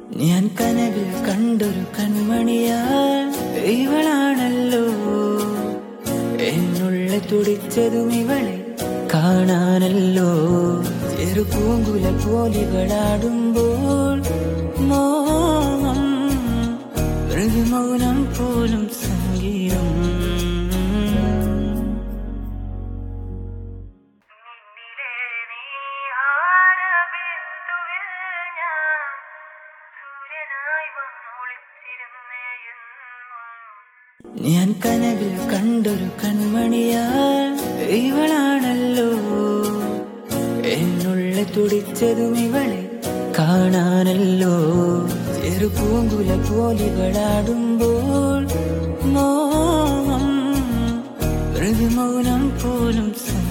ഞാൻ കനവിൽ കണ്ടൊരു കൺമണിയാൽ ഇവളാണല്ലോ എന്നുള്ളിൽ തുടിച്ചതും ഇവളെ കാണാനല്ലോ ചെറുപൂങ്കുല പോലിവളാടുമ്പോൾ മോഹം മൃദുമൗനം പോലും സംഗീതം നിന്നിലെ നീഹാരബിന്ദുവിൽ ഞാൻ സൂര്യനായി വന്നൊളിച്ചിരുന്നേ എന്നും ഞാൻ കനവിൽ കണ്ടൊരു കൺമണിയാൽ ഇവളാണല്ലോ എന്നുള്ളിൽ തുടിച്ചതും ഇവളെ കാണാനല്ലോ ചെറുപൂങ്കുല പോലിവളാടുമ്പോൾ മോഹം മൃദുമൗനം പോലും സംഗീതം